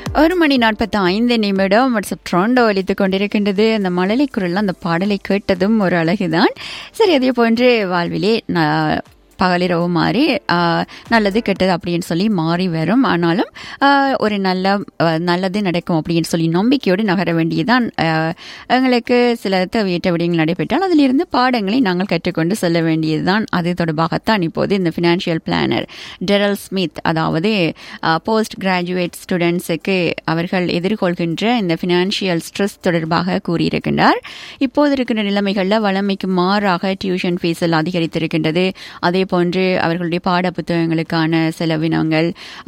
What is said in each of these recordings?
ஒரு மணி நாற்பத்தி ஐந்து நிமிடம் வாட்ஸ்அப் ட்ரோண்டோ ஒலித்துக் கொண்டிருக்கின்றது அந்த மழலை குரல் அந்த பாடலை கேட்டதும் ஒரு அழகுதான் சரி அதே போன்று வாழ்விலே நான் பகலிரவு மாறி ஆஹ், நல்லது கெட்டது அப்படின்னு சொல்லி மாறி வரும் ஆனாலும் ஆஹ், ஒரு நல்ல ஆஹ், நல்லது நடக்கும் அப்படின்னு சொல்லி நம்பிக்கையோடு நகர வேண்டியதான் ஆஹ், எங்களுக்கு சில தேவையற்ற விடயங்கள் நடைபெற்றால் அதிலிருந்து பாடங்களை நாங்கள் கற்றுக்கொண்டு செல்ல வேண்டியதுதான் அது தொடர்பாகத்தான் இப்போது இந்த ஃபினான்ஷியல் பிளானர் டெரல் ஸ்மித் அதாவது போஸ்ட் கிராஜுவேட் ஸ்டூடெண்ட்ஸுக்கு அவர்கள் எதிர்கொள்கின்ற இந்த ஃபினான்ஷியல் ஸ்ட்ரெஸ் தொடர்பாக கூறியிருக்கின்றார் இப்போது இருக்கிற நிலைமைகளில் வளமைக்கு மாறாக டியூஷன் ஃபீஸில் அதிகரித்திருக்கின்றது அதே போன்று அவர்களுடைய பாட புத்தகங்களுக்கான செலவினங்கள்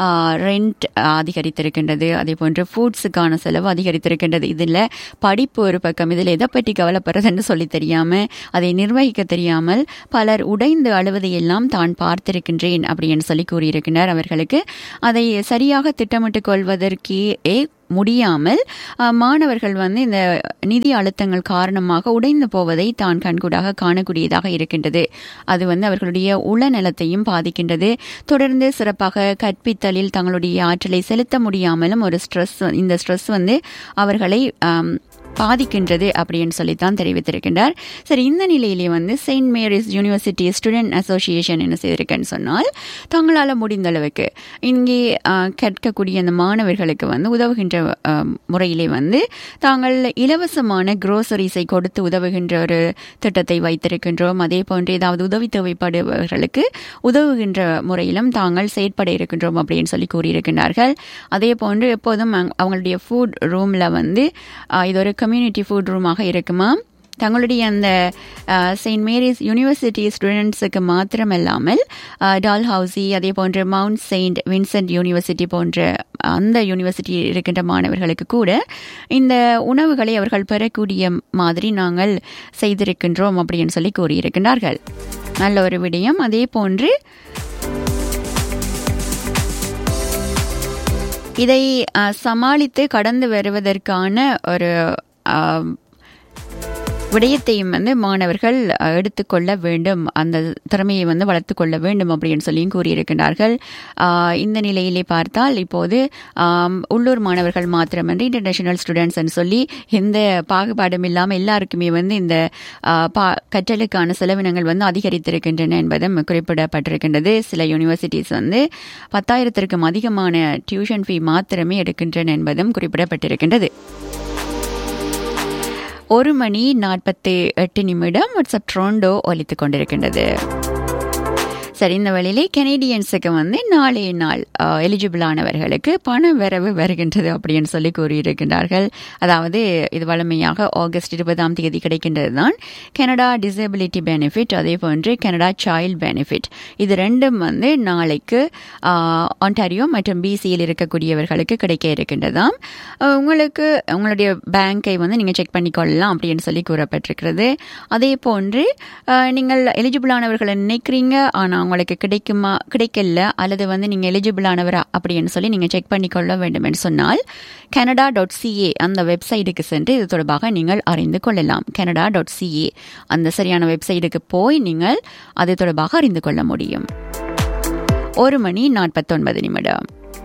ரெண்ட் அதிகரித்திருக்கின்றது அதே போன்று ஃபுட்ஸுக்கான செலவு அதிகரித்திருக்கின்றது இதில் படிப்பு ஒரு பக்கம் இதில் எதை பற்றி கவலைப்படுறதுன்னு சொல்லி தெரியாமல் அதை நிர்வகிக்க தெரியாமல் பலர் உடைந்து அழுவதையெல்லாம் தான் பார்த்திருக்கின்றேன் அப்படின்னு சொல்லி கூறியிருக்கின்றார் அவர்களுக்கு அதை சரியாக திட்டமிட்டுக் கொள்வதற்கே முடியாமல் அஹ், மாணவர்கள் வந்து இந்த நிதி அழுத்தங்கள் காரணமாக உடைந்து போவதை தான் கண்கூடாக காணக்கூடியதாக இருக்கின்றது அது வந்து அவர்களுடைய உளநலத்தையும் பாதிக்கின்றது தொடர்ந்து சிறப்பாக கற்பித்தலில் தங்களுடைய ஆற்றலை செலுத்த முடியாமலும் ஒரு ஸ்ட்ரெஸ் இந்த ஸ்ட்ரெஸ் வந்து அவர்களை ஆம், பாதிக்கின்றது அப்படின்னு சொல்லித்தான் தெரிவித்திருக்கின்றார் சரி இந்த நிலையிலே வந்து Saint Mary's university student association என்ன செய்திருக்கேன்னு சொன்னால் தங்களால் முடிந்த அளவுக்கு இங்கே ஆஹ், கற்கக்கூடிய அந்த மாணவர்களுக்கு வந்து உதவுகின்ற ஆஹ், முறையிலே வந்து தாங்கள் இலவசமான குரோசரிஸை கொடுத்து உதவுகின்ற ஒரு திட்டத்தை வைத்திருக்கின்றோம் அதே போன்று ஏதாவது உதவி தேவைப்படுபவர்களுக்கு உதவுகின்ற முறையிலும் தாங்கள் செயற்பட இருக்கின்றோம் அப்படின்னு சொல்லி கூறியிருக்கின்றார்கள் அதே போன்று எப்போதும் அவங்க- அவங்களுடைய ஃபுட் ரூமில் வந்து ஆஹ், இது ஒரு கம்யூனிட்டி ஃபுட் ரூமாக இருக்குமா தங்களுடைய அந்த செயின்ட் மேரிஸ் யூனிவர்சிட்டி ஸ்டூடெண்ட்ஸுக்கு மாத்திரமல்லாமல் ஆஹ், டால் ஹவுசி அதே போன்ற மவுண்ட் செயின்ட் வின்சென்ட் யூனிவர்சிட்டி போன்ற அந்த யூனிவர்சிட்டி இருக்கின்ற மாணவர்களுக்கு கூட இந்த உணவுகளை அவர்கள் பெறக்கூடிய மாதிரி நாங்கள் செய்திருக்கின்றோம் அப்படின்னு சொல்லி கூறியிருக்கின்றார்கள் நல்ல ஒரு விடயம் அதே போன்று இதை அஹ், சமாளித்து கடந்து வருவதற்கான ஒரு அஹ், விடயத்தையும் வந்து மாணவர்கள் அஹ், எடுத்துக்கொள்ள வேண்டும் அந்த திறமையை வந்து வளர்த்து கொள்ள வேண்டும் அப்படின்னு சொல்லியும் கூறியிருக்கிறார்கள் ஆஹ், இந்த நிலையிலே பார்த்தால் இப்போது ஆம், உள்ளூர் மாணவர்கள் மாத்திரமன்றி இன்டர்நேஷனல் ஸ்டூடெண்ட்ஸ் சொல்லி எந்த பாகுபாடும் இல்லாமல் எல்லாருக்குமே வந்து இந்த ஆஹ், பா- கற்றலுக்கான செலவினங்கள் வந்து அதிகரித்திருக்கின்றன என்பதும் குறிப்பிடப்பட்டிருக்கின்றது சில யூனிவர்சிட்டிஸ் வந்து பத்தாயிரத்திற்கும் அதிகமான டியூஷன் ஃபீ மாத்திரமே எடுக்கின்றன என்பதும் குறிப்பிடப்பட்டிருக்கின்றது ஒரு மணி நாற்பத்தி எட்டு நிமிடம் வாட்ஸ்அப் ட்ரோண்டோ ஒலித்துக் கொண்டிருக்கின்றது சரி இந்த வழியிலே கெனடியன்ஸுக்கு வந்து நாளைய நாள் எலிஜிபிள் ஆனவர்களுக்கு பண வரவு வருகின்றது அப்படின்னு சொல்லி கூறியிருக்கின்றார்கள் அதாவது இது வழமையாக ஆகஸ்ட் இருபதாம் தேதி கிடைக்கின்றது தான் கனடா டிசபிலிட்டி பெனிஃபிட் அதே போன்று கனடா சைல்ட் பெனிஃபிட் இது ரெண்டும் வந்து நாளைக்கு ஆண்டாரியோ மற்றும் பிசியில் இருக்கக்கூடியவர்களுக்கு கிடைக்க இருக்கின்றதாம் அஹ், உங்களுக்கு உங்களுடைய பேங்கை வந்து நீங்கள் செக் பண்ணிக்கொள்ளலாம் அப்படின்னு சொல்லி கூறப்பட்டிருக்கிறது அதே போன்று அஹ், நீங்கள் எலிஜிபிள் ஆனவர்களை நினைக்கிறீங்க ஆனால் உங்களுக்கு கிடைக்குமா கிடைக்கல அல்லது வந்து நீங்கள் எலிஜிபிள் ஆனவரா அப்படின்னு சொல்லி நீங்கள் செக் பண்ணிக்கொள்ள வேண்டும் என்று சொன்னால் கனடா டாட் சிஏ அந்த வெப்சைட்டுக்கு சென்று இது தொடர்பாக நீங்கள் அறிந்து கொள்ளலாம் கனடா டாட் சிஏ அந்த சரியான வெப்சைட்டுக்கு போய் நீங்கள் அது தொடர்பாக அறிந்து கொள்ள முடியும் ஒரு மணி நாற்பத்தொன்பது நிமிடம்